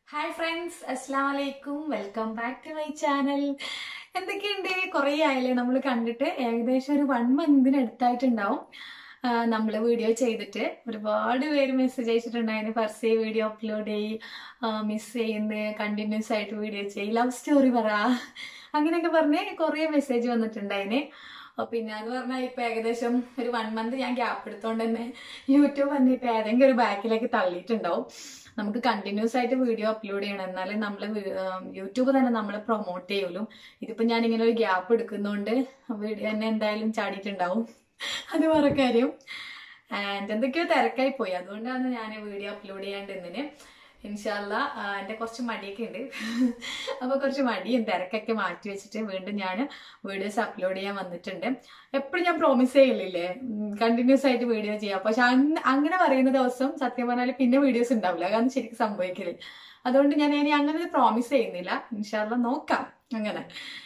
hi friends അസ്സാം വലൈക്കും welcome back to my channel എന്തൊക്കെയുണ്ട് കുറേ ആയില്ലേ നമ്മൾ കണ്ടിട്ട് ഏകദേശം ഒരു വൺ മന്തിന് അടുത്തായിട്ടുണ്ടാവും നമ്മൾ വീഡിയോ ചെയ്തിട്ട് ഒരുപാട് പേര് മെസ്സേജ് അയച്ചിട്ടുണ്ടായിരുന്നു ഫസ്റ്റ് വീഡിയോ അപ്ലോഡ് ചെയ്യ് മിസ് ചെയ്യുന്നത് കണ്ടിന്യൂസ് ആയിട്ട് വീഡിയോ ചെയ്യ് ലവ് സ്റ്റോറി പറ അങ്ങനെയൊക്കെ പറഞ്ഞ് കുറേ മെസ്സേജ് വന്നിട്ടുണ്ടായിന് പിന്നെ അത് പറഞ്ഞാൽ ഇപ്പം ഏകദേശം ഒരു വൺ മന്ത് ഞാൻ ഗ്യാപ്പ് എടുത്തോണ്ട് തന്നെ യൂട്യൂബ് വന്നിട്ട് ഏതെങ്കിലും ഒരു ബാക്കിലേക്ക് തള്ളിയിട്ടുണ്ടാവും നമുക്ക് കണ്ടിന്യൂസ് ആയിട്ട് വീഡിയോ അപ്ലോഡ് ചെയ്യണം എന്നാലേ നമ്മൾ യൂട്യൂബ് തന്നെ നമ്മൾ പ്രൊമോട്ട് ചെയ്യുള്ളൂ ഇതിപ്പോൾ ഞാൻ ഇങ്ങനെ ഒരു ഗ്യാപ്പ് എടുക്കുന്നതുകൊണ്ട് വീഡിയോ തന്നെ എന്തായാലും ചാടിയിട്ടുണ്ടാവും അത് വേറെ കാര്യം ആൻഡ് എന്തൊക്കെയോ തിരക്കായി പോയി അതുകൊണ്ടാണ് ഞാൻ വീഡിയോ അപ്ലോഡ് ചെയ്യാണ്ടിരുന്നതിന് ഇൻഷാല്ല എൻ്റെ കുറച്ച് മടിയൊക്കെ ഉണ്ട് അപ്പോൾ കുറച്ച് മടിയും തിരക്കൊക്കെ മാറ്റി വെച്ചിട്ട് വീണ്ടും ഞാൻ വീഡിയോസ് അപ്ലോഡ് ചെയ്യാൻ വന്നിട്ടുണ്ട് എപ്പോഴും ഞാൻ പ്രോമിസ് ചെയ്യില്ലേ കണ്ടിന്യൂസ് ആയിട്ട് വീഡിയോ ചെയ്യാം പക്ഷെ അങ്ങനെ പറയുന്ന ദിവസം സത്യം പറഞ്ഞാൽ പിന്നെ വീഡിയോസ് ഉണ്ടാവില്ല കാരണം ശരിക്കും സംഭവിക്കില്ല അതുകൊണ്ട് ഞാൻ ഇനി അങ്ങനെ പ്രോമിസ് ചെയ്യുന്നില്ല ഇൻഷാല്ല നോക്കാം അങ്ങനെ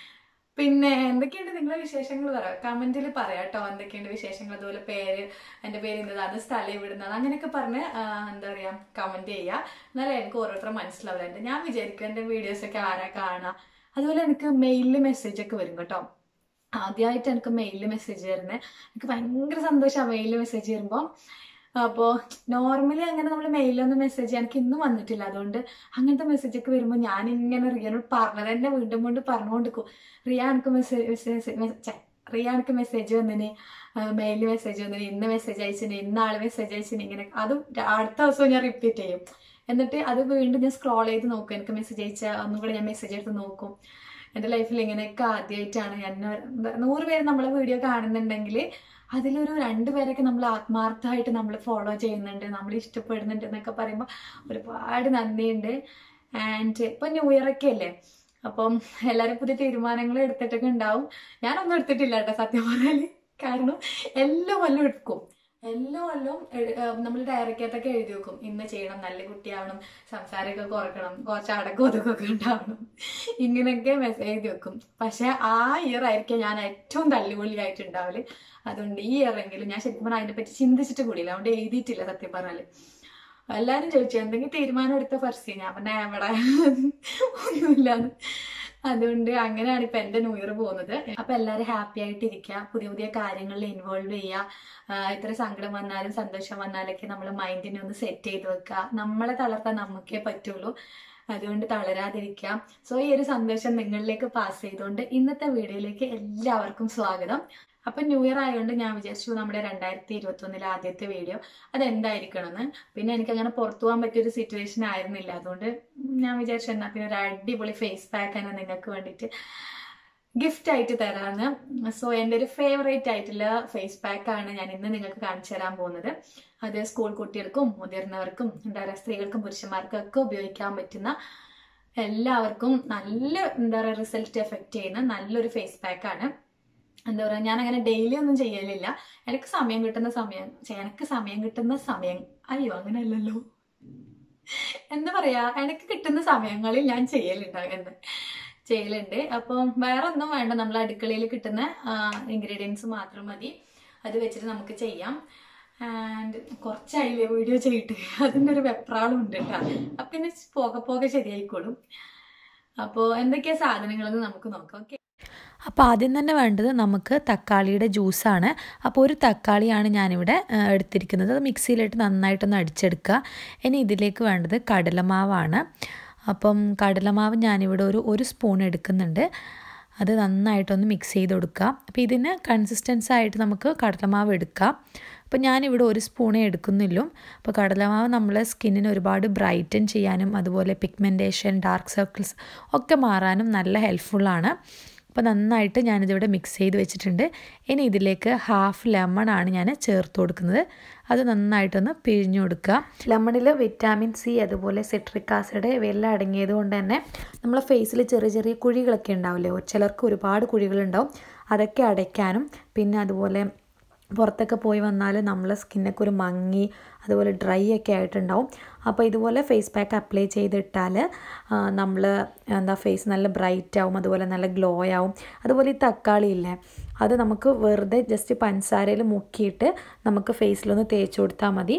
പിന്നെ എന്തൊക്കെയുണ്ട് നിങ്ങളെ വിശേഷങ്ങൾ പറയാം കമന്റിൽ പറയാം കേട്ടോ എന്തൊക്കെയുണ്ട് വിശേഷങ്ങൾ അതുപോലെ പേര് എൻ്റെ പേര് ഇന്നതാണ് സ്ഥലം ഇവിടുന്നത് അങ്ങനെയൊക്കെ പറഞ്ഞ് എന്താ പറയുക കമന്റ് ചെയ്യുക എന്നാലേ എനിക്ക് ഓരോരുത്തരും മനസ്സിലാവില്ല എൻ്റെ ഞാൻ വിചാരിക്കും എൻ്റെ വീഡിയോസൊക്കെ ആരാ കാണുക അതുപോലെ എനിക്ക് മെയിലിൽ മെസ്സേജ് ഒക്കെ വരും കേട്ടോ ആദ്യമായിട്ട് എനിക്ക് മെയിലിൽ മെസ്സേജ് വരുന്നത് എനിക്ക് ഭയങ്കര സന്തോഷമാണ് മെയിലിൽ മെസ്സേജ് വരുമ്പോൾ അപ്പോൾ നോർമലി അങ്ങനെ നമ്മൾ മെയിലൊന്നും മെസ്സേജ് ചെയ്യാൻ എനിക്ക് ഇന്നും വന്നിട്ടില്ല അതുകൊണ്ട് അങ്ങനത്തെ മെസ്സേജ് ഒക്കെ വരുമ്പോൾ ഞാൻ ഇങ്ങനെ റിയാനോട് പറഞ്ഞത് തന്നെ വീണ്ടും വീണ്ടും പറഞ്ഞുകൊണ്ടിരിക്കും റിയ എനിക്ക് മെസ്സേജ് മെസ്സേജ് റിയ എനിക്ക് മെസ്സേജ് വന്നിന് മെയിലിൽ മെസ്സേജ് വന്നിന് ഇന്ന് മെസ്സേജ് അയച്ചിന് ഇന്ന് ആൾ മെസ്സേജ് അയച്ചിന് ഇങ്ങനെ അതും അടുത്ത ദിവസവും ഞാൻ റിപ്പീറ്റ് ചെയ്യും എന്നിട്ട് അത് വീണ്ടും ഞാൻ സ്ക്രോൾ ചെയ്ത് നോക്കും എനിക്ക് മെസ്സേജ് അയച്ചാൽ ഒന്നും കൂടെ ഞാൻ മെസ്സേജ് എടുത്ത് നോക്കും എൻ്റെ ലൈഫിൽ ഇങ്ങനെയൊക്കെ ആദ്യമായിട്ടാണ് ഞാൻ നൂറ് പേര് നമ്മളെ വീഡിയോ കാണുന്നുണ്ടെങ്കിൽ അതിലൊരു രണ്ടുപേരൊക്കെ നമ്മൾ ആത്മാർത്ഥമായിട്ട് നമ്മൾ ഫോളോ ചെയ്യുന്നുണ്ട് നമ്മൾ ഇഷ്ടപ്പെടുന്നുണ്ട് എന്നൊക്കെ പറയുമ്പോൾ ഒരുപാട് നന്ദിയുണ്ട് ആൻഡ് ഇപ്പം ന്യൂ ഇയർ ഒക്കെ അല്ലേ അപ്പം എല്ലാവരും പുതിയ തീരുമാനങ്ങൾ എടുത്തിട്ടൊക്കെ ഉണ്ടാവും ഞാനൊന്നും എടുത്തിട്ടില്ല കേട്ടോ സത്യം പറഞ്ഞാൽ കാരണം എല്ലാം വല്ലതും എടുക്കും എല്ലാ കൊല്ലവും നമ്മൾ ഡയറക്റ്റൊക്കെ എഴുതി വെക്കും ഇന്ന് ചെയ്യണം നല്ല കുട്ടിയാവണം സംസാരമൊക്കെ കുറക്കണം കുറച്ച് അടക്കം ഒതുക്കൊക്കെ ഉണ്ടാവണം ഇങ്ങനെയൊക്കെ മെസ്സേജ് എഴുതി വെക്കും പക്ഷെ ആ ഇയർ ആയിരിക്കും ഞാൻ ഏറ്റവും തല്ലുപൊളിയായിട്ടുണ്ടാവല് അതുകൊണ്ട് ഈ ഇയറെങ്കിലും ഞാൻ ശരിക്കും പറഞ്ഞാൽ അതിനെപ്പറ്റി ചിന്തിച്ചിട്ട് കൂടിയില്ല അതുകൊണ്ട് എഴുതിയിട്ടില്ല സത്യം പറഞ്ഞാല് എല്ലാവരും ചോദിച്ചു എന്തെങ്കിലും തീരുമാനം എടുത്ത ഫസ്റ്റ് ഞാൻ പറഞ്ഞ എവിടെ ഒന്നുമില്ലാന്ന് അതുകൊണ്ട് അങ്ങനെയാണ് ഇപ്പൊ എന്റെ ന്യൂ ഇയർ പോകുന്നത് അപ്പൊ എല്ലാവരും ഹാപ്പി ആയിട്ട് ഇരിക്കുക പുതിയ പുതിയ കാര്യങ്ങളിൽ ഇൻവോൾവ് ചെയ്യുക ഇത്ര സങ്കടം വന്നാലും സന്തോഷം വന്നാലൊക്കെ നമ്മൾ മൈൻഡിനെ ഒന്ന് സെറ്റ് ചെയ്ത് വെക്കുക നമ്മളെ തളർത്താൻ നമുക്കേ പറ്റുള്ളൂ അതുകൊണ്ട് തളരാതിരിക്കാം സോ ഈ ഒരു സന്ദേശം നിങ്ങളിലേക്ക് പാസ് ചെയ്തുകൊണ്ട് ഇന്നത്തെ വീഡിയോയിലേക്ക് എല്ലാവർക്കും സ്വാഗതം അപ്പൊ ന്യൂ ഇയർ ആയതുകൊണ്ട് ഞാൻ വിചാരിച്ചു നമ്മുടെ രണ്ടായിരത്തി ഇരുപത്തി ഒന്നിലെ ആദ്യത്തെ വീഡിയോ അതെന്തായിരിക്കണമെന്ന് പിന്നെ എനിക്ക് അങ്ങനെ പുറത്തു പോകാൻ പറ്റിയൊരു സിറ്റുവേഷൻ ആയിരുന്നില്ല അതുകൊണ്ട് ഞാൻ വിചാരിച്ചു എന്നാ പിന്നെ ഒരു അടിപൊളി ഫേസ് പാക്ക് തന്നെ നിങ്ങൾക്ക് വേണ്ടിയിട്ട് ഗിഫ്റ്റ് ആയിട്ട് തരാന്ന് സോ എൻ്റെ ഒരു ഫേവറേറ്റ് ആയിട്ടുള്ള ഫേസ് പാക്ക് ആണ് ഞാൻ ഇന്ന് നിങ്ങൾക്ക് കാണിച്ചു തരാൻ പോകുന്നത് അത് സ്കൂൾ കുട്ടികൾക്കും മുതിർന്നവർക്കും എന്താ പറയുക സ്ത്രീകൾക്കും പുരുഷന്മാർക്കും ഒക്കെ ഉപയോഗിക്കാൻ പറ്റുന്ന എല്ലാവർക്കും നല്ല എന്താ പറയുക റിസൾട്ട് എഫക്റ്റ് ചെയ്യുന്ന നല്ലൊരു ഫേസ് പാക്ക് ആണ് എന്താ പറയുക ഞാൻ അങ്ങനെ ഡെയിലി ഒന്നും ചെയ്യലില്ല എനിക്ക് സമയം കിട്ടുന്ന സമയം എനിക്ക് സമയം കിട്ടുന്ന സമയം അയ്യോ അങ്ങനെയല്ലല്ലോ എന്താ പറയാ എനിക്ക് കിട്ടുന്ന സമയങ്ങളിൽ ഞാൻ ചെയ്യലുണ്ട് അങ്ങനെ ചെയ്യലുണ്ട് അപ്പം വേറെ ഒന്നും വേണ്ട നമ്മൾ അടുക്കളയിൽ കിട്ടുന്ന ഇൻഗ്രീഡിയൻസ് മാത്രം മതി അത് വെച്ചിട്ട് നമുക്ക് ചെയ്യാം ആൻഡ് കുറച്ചായില്ലേ വീഡിയോ ചെയ്തിട്ട് അതിൻ്റെ ഒരു വെപ്രാളം ഉണ്ട് കേട്ടോ അപ്പം പിന്നെ പോകെ പോകെ ശരിയായിക്കോളും അപ്പോൾ എന്തൊക്കെയാ സാധനങ്ങളെന്ന് നമുക്ക് നോക്കാം ഓക്കെ അപ്പോൾ ആദ്യം തന്നെ വേണ്ടത് നമുക്ക് തക്കാളിയുടെ ജ്യൂസാണ് അപ്പോൾ ഒരു തക്കാളിയാണ് ഞാനിവിടെ എടുത്തിരിക്കുന്നത് അത് മിക്സിയിലിട്ട് നന്നായിട്ടൊന്ന് അടിച്ചെടുക്കുക ഇനി ഇതിലേക്ക് വേണ്ടത് കടലമാവാണ് അപ്പം കടലമാവ് ഞാനിവിടെ ഒരു ഒരു സ്പൂൺ എടുക്കുന്നുണ്ട് അത് നന്നായിട്ടൊന്ന് മിക്സ് ചെയ്ത് കൊടുക്കുക അപ്പോൾ ഇതിന് കൺസിസ്റ്റൻസ് ആയിട്ട് നമുക്ക് കടലമാവ് എടുക്കാം അപ്പോൾ ഞാനിവിടെ ഒരു സ്പൂണേ എടുക്കുന്നില്ലു അപ്പോൾ കടലമാവ് നമ്മളെ സ്കിന്നിന് ഒരുപാട് ബ്രൈറ്റൻ ചെയ്യാനും അതുപോലെ പിഗ്മെൻറ്റേഷൻ ഡാർക്ക് സർക്കിൾസ് ഒക്കെ മാറാനും നല്ല ഹെൽപ്ഫുള്ളാണ് അപ്പോൾ നന്നായിട്ട് ഞാനിതിവിടെ മിക്സ് ചെയ്ത് വെച്ചിട്ടുണ്ട് ഇനി ഇതിലേക്ക് ഹാഫ് ലെമൺ ആണ് ഞാൻ ചേർത്ത് കൊടുക്കുന്നത് അത് നന്നായിട്ടൊന്ന് പിഴിഞ്ഞു കൊടുക്കുക ലെമണിൽ വിറ്റാമിൻ സി അതുപോലെ സിട്രിക് ആസിഡ് ഇവയെല്ലാം അടങ്ങിയത് കൊണ്ട് തന്നെ നമ്മളെ ഫേസിൽ ചെറിയ ചെറിയ കുഴികളൊക്കെ ഉണ്ടാവില്ലേ ചിലർക്ക് ഒരുപാട് കുഴികളുണ്ടാവും അതൊക്കെ അടയ്ക്കാനും പിന്നെ അതുപോലെ പുറത്തൊക്കെ പോയി വന്നാൽ നമ്മളെ സ്കിന്നൊക്കെ ഒരു മങ്ങി അതുപോലെ ഡ്രൈ ഒക്കെ ആയിട്ടുണ്ടാവും അപ്പോൾ ഇതുപോലെ ഫേസ് പാക്ക് അപ്ലൈ ചെയ്തിട്ടാൽ നമ്മൾ എന്താ ഫേസ് നല്ല ബ്രൈറ്റ് ആവും അതുപോലെ നല്ല ഗ്ലോ ആവും അതുപോലെ ഈ തക്കാളി ഇല്ലേ അത് നമുക്ക് വെറുതെ ജസ്റ്റ് പഞ്ചസാരയിൽ മുക്കിയിട്ട് നമുക്ക് ഫേസിലൊന്ന് തേച്ച് കൊടുത്താൽ മതി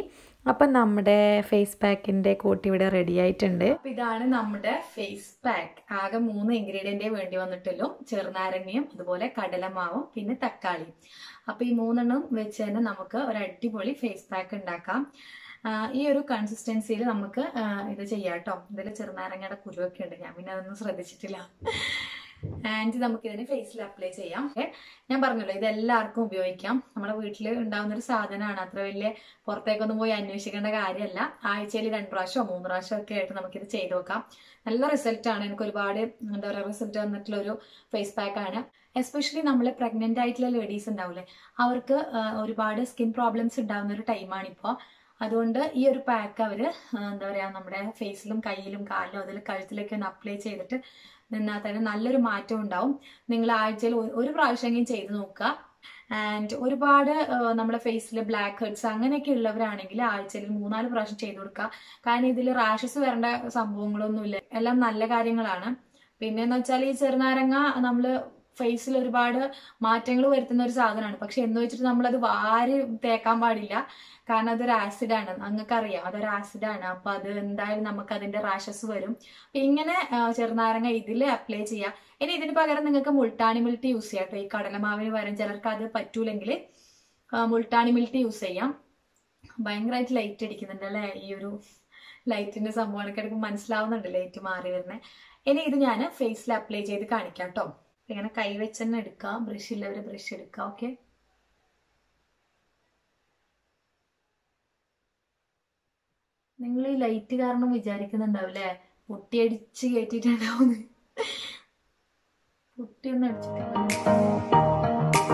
അപ്പം നമ്മുടെ ഫേസ് പാക്കിൻ്റെ കൂട്ടി ഇവിടെ റെഡി ആയിട്ടുണ്ട് അപ്പൊ ഇതാണ് നമ്മുടെ ഫേസ് പാക്ക് ആകെ മൂന്ന് ഇൻഗ്രീഡിയന്റേ വേണ്ടി വന്നിട്ടുള്ളൂ ചെറുനാരങ്ങയും അതുപോലെ കടലമാവും പിന്നെ തക്കാളിയും അപ്പൊ ഈ മൂന്നെണ്ണം വെച്ച് തന്നെ നമുക്ക് ഒരു അടിപൊളി ഫേസ് പാക്ക് ഉണ്ടാക്കാം ആ, ഈ ഒരു കൺസിസ്റ്റൻസിയിൽ നമുക്ക് ആ, ഇത് ചെയ്യാം കേട്ടോ ഇതിൽ ചെറുനാരങ്ങയുടെ കുരുവൊക്കെ ഉണ്ട് ഞാൻ പിന്നെ അതൊന്നും ശ്രദ്ധിച്ചിട്ടില്ല ആൻഡ് നമുക്ക് ഇതിന് ഫേസിൽ അപ്ലൈ ചെയ്യാം ഏ, ഞാൻ പറഞ്ഞല്ലോ ഇത് എല്ലാവർക്കും ഉപയോഗിക്കാം നമ്മുടെ വീട്ടിൽ ഉണ്ടാവുന്ന ഒരു സാധനമാണ് അത്ര വലിയ പുറത്തേക്കൊന്നും പോയി അന്വേഷിക്കേണ്ട കാര്യമല്ല ആഴ്ചയിൽ രണ്ട് പ്രാവശ്യമോ മൂന്ന് പ്രാവശ്യമോ ഒക്കെ ആയിട്ട് നമുക്കിത് ചെയ്ത് നോക്കാം നല്ല റിസൾട്ട് ആണ് എനിക്ക് ഒരുപാട് എന്താ പറയുക റിസൾട്ട് വന്നിട്ടുള്ള ഒരു ഫേസ് പാക്ക് ആണ് എസ്പെഷ്യലി നമ്മൾ പ്രഗ്നന്റ് ആയിട്ടുള്ള ലേഡീസ് ഉണ്ടാവില്ലേ അവർക്ക് ആ, ഒരുപാട് സ്കിൻ പ്രോബ്ലംസ് ഉണ്ടാവുന്ന ഒരു ടൈമാണ് ഇപ്പോൾ അതുകൊണ്ട് ഈ ഒരു പാക്ക് അവര് ആ, എന്താ പറയാ നമ്മുടെ ഫേസിലും കയ്യിലും കാലിലും അതിൽ കഴുത്തിലൊക്കെ ഒന്ന് അപ്ലൈ ചെയ്തിട്ട് നിന്നാൽ തന്നെ നല്ലൊരു മാറ്റം ഉണ്ടാവും നിങ്ങൾ ആഴ്ചയിൽ ഒരു- ഒരു പ്രാവശ്യമെങ്കിലും ചെയ്ത് നോക്കുക ആൻഡ് ഒരുപാട് ആ, നമ്മുടെ ഫേസിൽ ബ്ലാക്ക് ഹെഡ്സ് അങ്ങനെയൊക്കെ ഉള്ളവരാണെങ്കിൽ ആഴ്ചയിൽ മൂന്നാല് പ്രാവശ്യം ചെയ്ത് കൊടുക്കുക കാരണം ഇതിൽ റാഷസ് വരേണ്ട സംഭവങ്ങളൊന്നുമില്ല എല്ലാം നല്ല കാര്യങ്ങളാണ് പിന്നെന്ന് വെച്ചാൽ ഈ ചെറുനാരങ്ങ നമ്മൾ ഫേസിൽ ഒരുപാട് മാറ്റങ്ങൾ വരുത്തുന്ന ഒരു സാധനമാണ് പക്ഷെ എന്ന് വെച്ചിട്ട് നമ്മളത് വാരി തേക്കാൻ പാടില്ല കാരണം അതൊരു ആസിഡാണ് നിങ്ങൾക്കറിയാം അതൊരു ആസിഡാണ് അപ്പൊ അത് എന്തായാലും നമുക്ക് അതിന്റെ റാഷസ് വരും അപ്പൊ ഇങ്ങനെ ആ, ചെറുനാരങ്ങ ഇതിൽ അപ്ലൈ ചെയ്യാം ഇനി ഇതിന് പകരം നിങ്ങൾക്ക് മുൾട്ടാണി മിൽറ്റ് യൂസ് ചെയ്യാം കേട്ടോ ഈ കടലമാവിന് പകരം ചിലർക്ക് അത് പറ്റൂലെങ്കിൽ മുൾട്ടാണി മിൽറ്റ് യൂസ് ചെയ്യാം ഭയങ്കരമായിട്ട് ലൈറ്റ് അടിക്കുന്നുണ്ട് അല്ലേ ഈ ഒരു ലൈറ്റിന്റെ സംഭവം ഇടയ്ക്കിടയ്ക്ക് മനസ്സിലാവുന്നുണ്ട് ലൈറ്റ് മാറി വരുന്നത് ഇനി ഇത് ഞാൻ ഫേസിൽ അപ്ലൈ ചെയ്ത് കാണിക്കാം കേട്ടോ ഇങ്ങനെ കൈ വെച്ച് തന്നെ എടുക്കാം ബ്രഷ് ഇല്ലവര് ബ്രഷ് എടുക്കാം ഓക്കെ നിങ്ങൾ ഈ ലൈറ്റ് കാരണം വിചാരിക്കുന്നുണ്ടാവില്ലേ പൊട്ടിയടിച്ച് കയറ്റിട്ടുണ്ടാവും പൊട്ടിയൊന്നും അടിച്ചിട്ടില്ല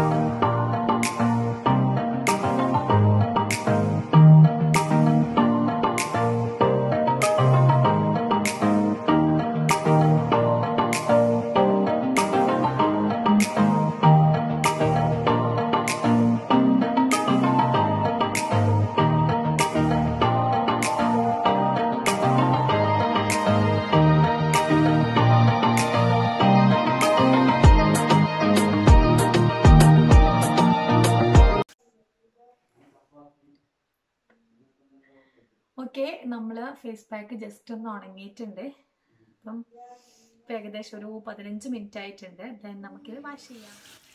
ഓക്കെ നമ്മൾ ഫേസ് പാക്ക് ജസ്റ്റ് ഒന്ന് ഉണങ്ങിയിട്ടുണ്ട് അപ്പം ഇപ്പം ഏകദേശം ഒരു പതിനഞ്ച് മിനിറ്റ് ആയിട്ടുണ്ട് ദെൻ നമുക്കിത് വാഷ് ചെയ്യാം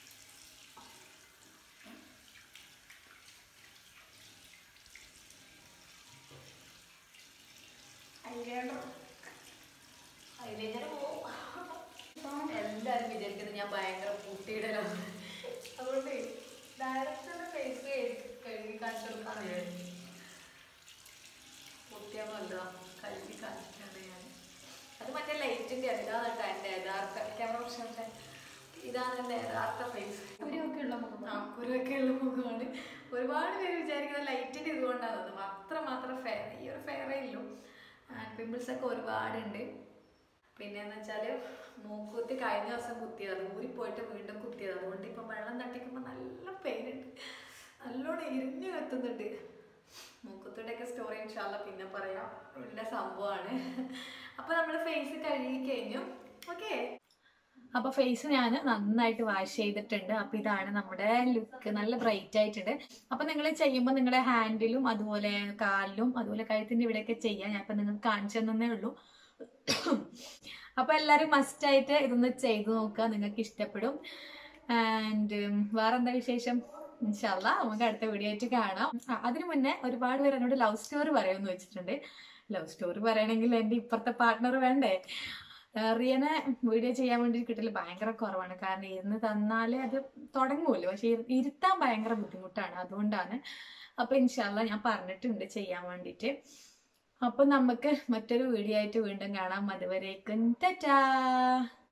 എല്ലാവരും വിചാരിക്കുന്നത് ഞാൻ ഭയങ്കര പൂട്ടിയിടലാണ് അതുകൊണ്ട് ഡയറക്റ്റ് ഫേസ് കഴുകി കാണിച്ചു കൊടുക്കാൻ വിചാരിച്ചു പൊട്ടിയാൽ നല്ലതാ കഴുകി കാണിച്ചിട്ടുണ്ട് ഞാൻ അത് മറ്റേ ലൈറ്റിന്റെ ഇതാണ് കേട്ടോ എൻ്റെ യഥാർത്ഥ ക്യാമറ പ്രശ്നത്തെ ഇതാണ് എൻ്റെ യഥാർത്ഥ ഫേസ് കുരുവൊക്കെ ഉള്ള മുഖം ആ കുരുവൊക്കെ ഉള്ള മുഖമാണ് ഒരുപാട് പേര് വിചാരിക്കുന്നത് ലൈറ്റിന്റെ ഇതുകൊണ്ടാണ് അത് അത്ര മാത്രം ഫെയർ ഈ ഒരു ഫെയറേ ഉള്ളൂ പിമ്പിൾസ് ഒക്കെ ഒരുപാടുണ്ട് പിന്നെന്ന് വെച്ചാല് മൂക്കുത്തി കഴിഞ്ഞ ദിവസം കുത്തിയത് ഊരി പോയിട്ട് വീണ്ടും കുത്തിയത് അതുകൊണ്ട് ഇപ്പം വെള്ളം തട്ടിക്കുമ്പോൾ നല്ല പെയിൻ ഉണ്ട് നല്ലോണം എരിഞ്ഞു കത്തുന്നുണ്ട് മൂക്കുത്തിയുടെയൊക്കെ സ്റ്റോറി ഇൻഷാല്ല പിന്നെ പറയാം ഉള്ള സംഭവമാണ് അപ്പൊ നമ്മുടെ ഫേസ് കഴുകി കഴിഞ്ഞു ഓക്കെ അപ്പൊ ഫേസ് ഞാൻ നന്നായിട്ട് വാഷ് ചെയ്തിട്ടുണ്ട് അപ്പൊ ഇതാണ് നമ്മുടെ ലുക്ക് നല്ല ബ്രൈറ്റ് ആയിട്ടുണ്ട് അപ്പൊ നിങ്ങൾ ചെയ്യുമ്പോൾ നിങ്ങളുടെ ഹാൻഡിലും അതുപോലെ കാലിലും അതുപോലെ കഴുത്തിന്റെ ഇവിടെയൊക്കെ ചെയ്യാം ഞാൻ ഇപ്പൊ നിങ്ങൾക്ക് കാണിച്ചു തന്നേ ഉള്ളൂ അപ്പൊ എല്ലാരും മസ്റ്റ് ആയിട്ട് ഇതൊന്ന് ചെയ്തു നോക്കുക നിങ്ങൾക്ക് ഇഷ്ടപ്പെടും ആൻഡ് വേറെന്താ വിശേഷം ഇൻഷല്ല നമുക്ക് അടുത്ത വീഡിയോ ആയിട്ട് കാണാം ആ, അതിനു മുന്നേ ഒരുപാട് പേര് എന്നോട് ലവ് സ്റ്റോറി പറയുമെന്ന് വെച്ചിട്ടുണ്ട് ലവ് സ്റ്റോറി പറയണമെങ്കിൽ എൻ്റെ ഇപ്പുറത്തെ പാർട്ട്ണർ വേണ്ടേ ആ, റിയനെ വീഡിയോ ചെയ്യാൻ വേണ്ടി കിട്ടല് ഭയങ്കര കുറവാണ് കാരണം ഇരുന്ന് തന്നാലേ അത് തുടങ്ങുമല്ലോ പക്ഷെ ഇരു- ഇരുത്താൻ ഭയങ്കര ബുദ്ധിമുട്ടാണ് അതുകൊണ്ടാണ് അപ്പൊ ഇൻഷാല്ല ഞാൻ പറഞ്ഞിട്ടുണ്ട് ചെയ്യാൻ വേണ്ടിയിട്ട് അപ്പൊ നമുക്ക് മറ്റൊരു വീഡിയോ ആയിട്ട് വീണ്ടും കാണാം അതുവരേക്കും ടാറ്റാ